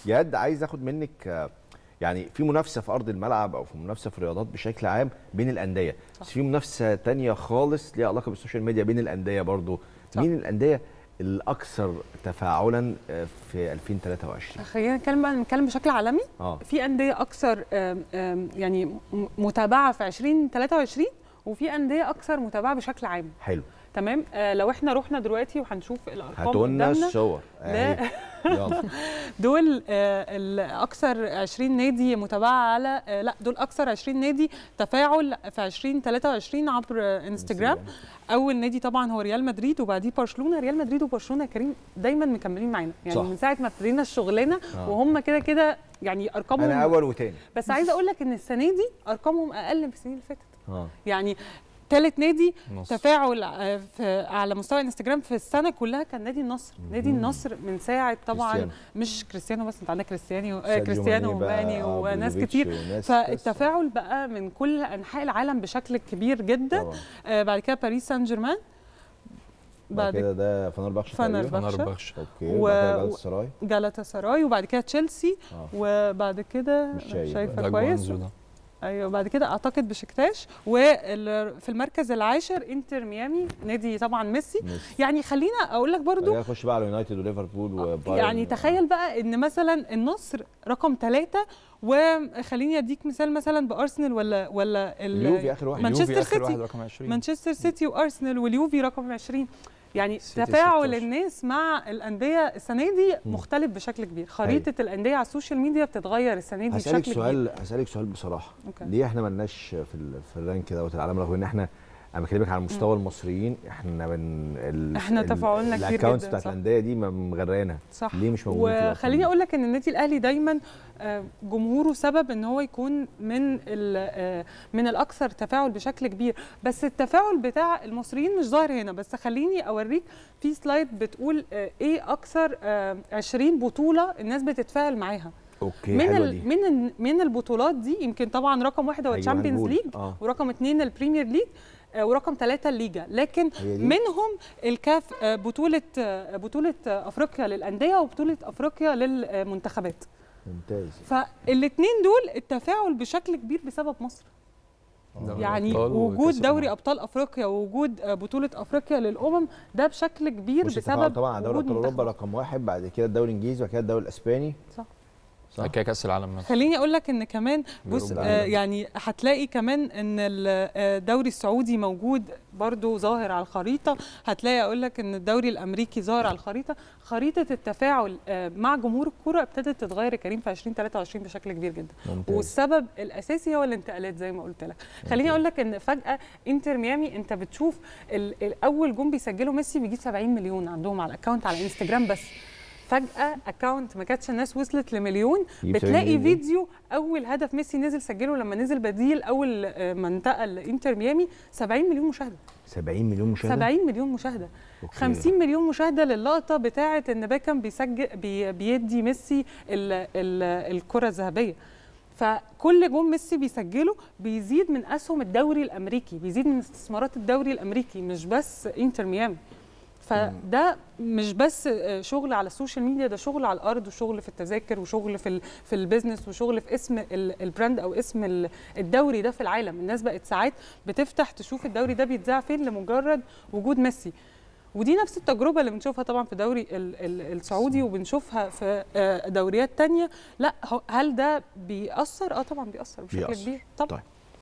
جد عايز اخد منك آه، يعني في منافسه في ارض الملعب او في منافسه في الرياضات بشكل عام بين الانديه بس في منافسه تانية خالص ليها علاقه بالسوشيال ميديا بين الانديه برضو صح. مين الانديه الاكثر تفاعلا آه، في 2023 خلينا نتكلم بقى نتكلم بشكل عالمي اه في انديه اكثر آم، آم، يعني م- متابعه في 2023 وفي انديه اكثر متابعه بشكل عام حلو تمام آه لو احنا رحنا دلوقتي وهنشوف الارقام هاتوا لنا قدامنا الصور لا. أهي. يلا دول آه، الاكثر 20 نادي متابعه على آه، لا دول اكثر 20 نادي تفاعل في 2023 عبر آه، انستجرام اول نادي طبعا هو ريال مدريد وبعديه برشلونه ريال مدريد وبرشلونه يا كريم دايما مكملين معانا يعني صح. من ساعه ما ابتدينا الشغلانه آه. وهم كده كده يعني ارقامهم انا اول وتاني بس عايزه اقول لك ان السنه دي ارقامهم اقل من السنين اللي فاتت اه يعني ثالث نادي نص. تفاعل آه، في على مستوى الانستجرام في السنه كلها كان نادي النصر نادي النصر من ساعه طبعا كريستيانو. مش كريستيانو بس انت عندك كريستيانو آه ساديو كريستيانو ماني بقى، وماني آه، وناس بروزوفيتش كتير وناس فالتفاعل بقى من كل انحاء العالم بشكل كبير جدا طبعا آه بعد كده باريس سان جيرمان بعد بعد كده ده فنربخش فنربخش. تقريبا. فنربخش اوكي و- وبعد كده جالاتا سراي جالاتا سراي وبعد كده تشيلسي اه وبعد كده مش شايف شايفه ده كويس جوانزو ده ايوه بعد كده اعتقد بشكتاش وفي المركز العاشر انتر ميامي نادي طبعا ميسي ماشي. يعني خلينا اقول لك برضو بعد كده نخش بقى على يونايتد وليفربول وبايرن يعني تخيل بقى ان مثلا النصر رقم ثلاثة وخليني اديك مثال مثلا بارسنال ولا ولا ال- اليوفي اخر واحد مانشستر اليوفي آخر سيتي. واحد رقم 20 مانشستر سيتي وارسنال واليوفي رقم 20 يعني سيتي تفاعل 16. الناس مع الانديه السنه دي مختلف بشكل كبير خريطه الانديه على السوشيال ميديا بتتغير السنه دي هسألك بشكل كبير سؤال هسألك سؤال بصراحة أوكي. ليه احنا ملناش في ال... في الرانك دوت العالم رغم ان احنا انا بكلمك على مستوى المصريين احنا من ال... إحنا تفاعلنا كتير الاكونتس جداً، بتاعت صح. الانديه دي م- مغرقانا صح ليه مش موجودين في الأرقام وخليني دي؟ اقول لك ان النادي الاهلي دايما آه، جمهوره سبب ان هو يكون من ال- آه، من الاكثر تفاعل بشكل كبير بس التفاعل بتاع المصريين مش ظاهر هنا بس خليني اوريك في سلايد بتقول آه، ايه اكثر آه، 20 بطوله الناس بتتفاعل معاها اوكي من حلوه ال- دي من ال- من البطولات دي يمكن طبعا رقم واحد هو أيوة الشامبيونز هنقول. ليج اه ورقم اثنين البريمير ليج آه، ورقم ثلاثة الليجا لكن هي دي منهم الكاف آه، بطولة آه، بطولة آه، افريقيا للأندية وبطولة افريقيا للمنتخبات ممتاز فالاثنين دول التفاعل بشكل كبير بسبب مصر دوري يعني أبطال وجود وكأس دوري الأمم. ابطال افريقيا ووجود آه، بطولة افريقيا للامم ده بشكل كبير بص التفاعل بسبب طبعا على دوري وجود ابطال اوروبا منتخب. رقم واحد بعد كده الدوري الانجليزي بعد كده الدوري الاسباني صح. صح كده كاس العالم مثلا خليني اقول لك ان كمان بص بيرجع آه لنا. يعني هتلاقي كمان ان ال- آه، الدوري السعودي موجود برضو ظاهر على الخريطه هتلاقي اقول لك ان الدوري الامريكي ظاهر على الخريطه خريطه التفاعل آه، مع جمهور الكره ابتدت تتغير يا كريم في 2023 بشكل كبير جدا ممتاز والسبب الاساسي هو الانتقالات زي ما قلت لك خليني اقول لك ان فجاه انتر ميامي انت بتشوف ال- الاول جون بيسجله ميسي بيجيب 70 مليون عندهم على الاكونت على انستجرام بس فجاه اكونت ما كانتش الناس وصلت لمليون يجيب 70 بتلاقي مليون. فيديو اول هدف ميسي نزل سجله لما نزل بديل اول آه، ما انتقل لانتر ميامي 70 مليون مشاهده 70 مليون مشاهده 70 مليون مشاهده أوكي. 50 مليون مشاهده للقطه بتاعه ان باكم بيسجل بي بيدي ميسي ال ال الكره الذهبيه فكل جون ميسي بيسجله بيزيد من اسهم الدوري الامريكي بيزيد من استثمارات الدوري الامريكي مش بس انتر ميامي فده مش بس آه، شغل على السوشيال ميديا ده شغل على الارض وشغل في التذاكر وشغل في ال- في البيزنس وشغل في اسم ال- البراند او اسم ال- الدوري ده في العالم الناس بقت ساعات بتفتح تشوف الدوري ده بيتذاع فين لمجرد وجود ميسي ودي نفس التجربة اللي بنشوفها طبعا في الدوري ال- ال- السعودي وبنشوفها في آه، دوريات تانية لا هو- هل ده بيأثر؟ اه طبعا بيأثر بشكل بيأثر. كبير طبعا طيب